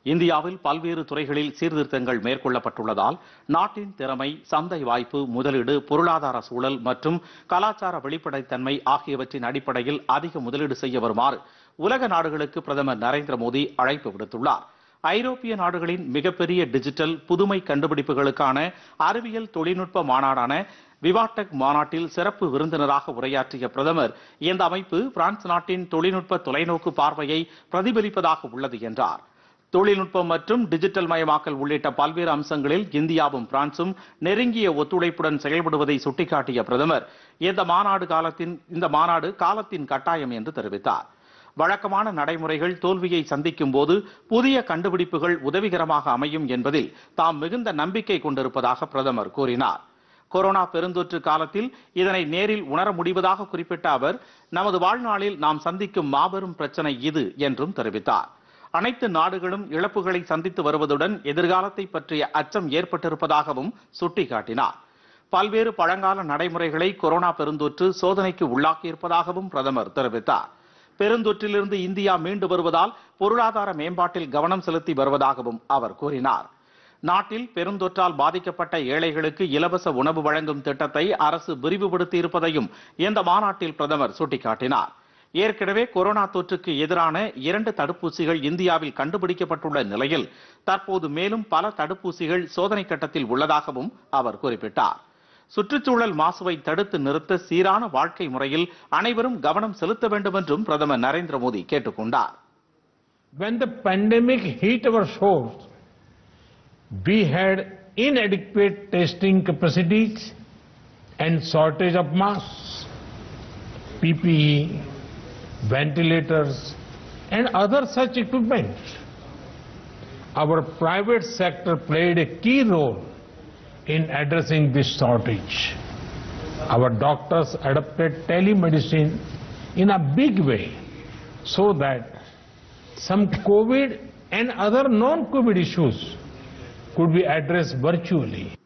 இந்தியாவில் பல்வேறு துறைகளில் சீர்திருத்தங்கள் மேற்கொள்ளப்பட்டுள்ளதால் நாட்டின் திறமை சந்தை வாய்ப்பு முதலீடு பொருளாதார சூழல் மற்றும் கலாச்சார வெளிப்படைத்தன்மை ஆகியவற்றின் அடிப்படையில் அதிக முதலீடு செய்ய வருமாறு உலக நாடுகளுக்கு பிரதமர் நரேந்திர மோடி அழைப்பு விடுத்துள்ளார் ஐரோப்பிய நாடுகளின் மிகப்பெரிய டிஜிட்டல் புதுமை கண்டுபிடிப்புகளுக்கான அறிவியல் தொழில்நுட்ப மாநாடான விவாடெக் மாநாட்டில் சிறப்பு விருந்தினராக உரையாற்றிய பிரதமர் இந்த அமைப்பு பிரான்ஸ் நாட்டின் தொழில்நுட்ப தொலைநோக்கு பார்வையை பிரதிபலிப்பதாக உள்ளது என்றார் தொழில்நுட்பம் மற்றும் டிஜிட்டல் மயமாக்கல் உள்ளிட்ட பல்வேறு அம்சங்களில் இந்தியாவும் பிரான்சும் நெருங்கிய ஒத்துழைப்புடன் செயல்படுவதை சுட்டிக்காட்டிய பிரதமர் இந்த மாநாடு காலத்தின் இந்த மாநாடு காலத்தின் கட்டாயம் என்று தெரிவித்தார் வழக்கமான நடைமுறைகள் தோல்வியை சந்திக்கும் போது புதிய கண்டுபிடிப்புகள் உதவிகரமாக அமையும் என்பதில் தாம் மிகுந்த நம்பிக்கை கொண்டிருப்பதாக பிரதமர் கூறினார் கொரோனா பெருந்தொற்று காலத்தில் இதனை நேரில் உணர முடிவதாக குறிப்பிட்ட அவர் நமது வாழ்நாளில் நாம் சந்திக்கும் மாபெரும் பிரச்சனை இது என்றும் தெரிவித்தார் அனைத்து நாடுகளும் இழப்புகளை சந்தித்து வருவதுடன் எதிர்காலத்தை பற்றிய அச்சம் ஏற்பட்டிருப்பதாகவும் சுட்டிக்காட்டினார் பல்வேறு பழங்கால நடைமுறைகளை கொரோனா பெருந்தொற்று சோதனைக்கு உள்ளாக்கியிருப்பதாகவும் பிரதமர் தெரிவித்தார் பெருந்தொற்றிலிருந்து இந்தியா மீண்டு வருவதால் பொருளாதார மேம்பாட்டில் கவனம் செலுத்தி வருவதாகவும் அவர் கூறினார் நாட்டில் பெருந்தொற்றால் பாதிக்கப்பட்ட ஏழைகளுக்கு இலவச உணவு வழங்கும் திட்டத்தை அரசு விரிவுபடுத்தி இருப்பதையும் இந்த மாநாட்டில் பிரதமர் சுட்டிக்காட்டினார் ஏற்கனவே கொரோனா தொற்றுக்கு எதிரான இரண்டு தடுப்பூசிகள் இந்தியாவில் கண்டுபிடிக்கப்பட்டுள்ள நிலையில் தற்போது மேலும் பல தடுப்பூசிகள் சோதனை கட்டத்தில் உள்ளதாகவும் அவர் குறிப்பிட்டார் சுற்றுச்சூழல் மாசுவை தடுத்து நிறுத்த சீரான வாழ்க்கை முறையில் அனைவரும் கவனம் செலுத்த வேண்டும் என்றும் பிரதமர் நரேந்திர மோடி கேட்டுக் கொண்டார் When the pandemic hit our shores, we had inadequate testing capacities and shortage of masks, PPE, ventilators, and other such equipment. Our private sector played a key role in addressing this shortage. Our doctors adopted telemedicine in a big way so that some COVID and other non-COVID issues could be addressed virtually.